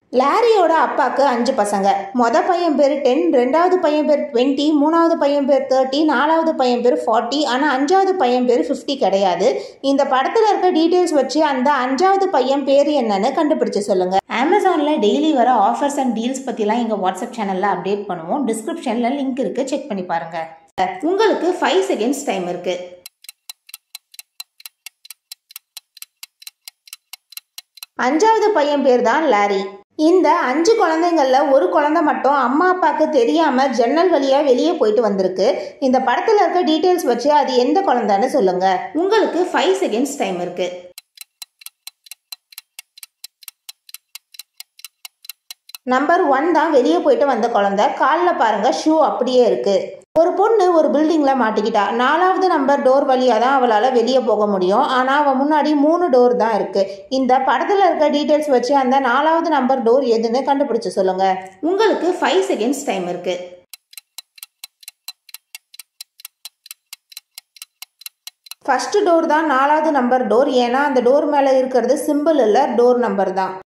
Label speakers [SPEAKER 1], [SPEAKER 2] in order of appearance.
[SPEAKER 1] லாரியோட அப்பாவுக்கு அஞ்சு பசங்க மொத பையன் பேர் டென் ரெண்டாவது பையன் பேர் டுவெண்ட்டி மூணாவது பையன் பேர் தேர்ட்டி நாலாவது பையன் பேர் ஃபார்ட்டி ஆனால் அஞ்சாவது பையன் பேர் ஃபிஃப்டி கிடையாது இந்த படத்தில் இருக்க டீட்டெயில்ஸ் வச்சு அந்த அஞ்சாவது பையன் பேர் என்னன்னு கண்டுபிடிச்சு சொல்லுங்க அமேசானில் டெய்லி வர ஆஃபர்ஸ் அண்ட் டீல்ஸ் பற்றிலாம் எங்கள் வாட்ஸ்அப் சேனலில் அப்டேட் பண்ணுவோம் டிஸ்கிரிப்ஷனில் லிங்க் இருக்குது செக் பண்ணி பாருங்க உங்களுக்கு ஃபைவ் செகண்ட்ஸ் டைம் இருக்குது அஞ்சாவது பையன் பேர் தான் லாரி இந்த அஞ்சு குழந்தைங்கள்ல ஒரு குழந்தை மட்டும் அம்மா அப்பாவுக்கு தெரியாம ஜன்னல் வழியா வெளியே போயிட்டு வந்திருக்கு இந்த படத்துல இருக்க டீட்டெயில்ஸ் வச்சு அது எந்த குழந்தைன்னு சொல்லுங்க உங்களுக்கு ஃபைவ் செகண்ட்ஸ் டைம் இருக்கு நம்பர் ஒன் தான் வெளியே போயிட்டு வந்த குழந்தை காலில் பாருங்க ஷூ அப்படியே இருக்கு ஒரு பொண்ணு ஒரு பில்டிங்ல மாட்டிக்கிட்டா நாலாவது நம்பர் டோர் வழியாக தான் அவளால் வெளியே போக முடியும் ஆனால் அவன் முன்னாடி மூணு டோர் தான் இருக்கு இந்த படத்தில் இருக்க டீட்டெயில்ஸ் வச்சு அந்த நாலாவது நம்பர் டோர் எதுன்னு கண்டுபிடிச்சு சொல்லுங்க உங்களுக்கு ஃபைவ் செகண்ட்ஸ் டைம் இருக்கு ஃபர்ஸ்ட் டோர் தான் நாலாவது நம்பர் டோர் ஏன்னா அந்த டோர் மேலே இருக்கிறது சிம்பிள் இல்லை டோர் நம்பர் தான்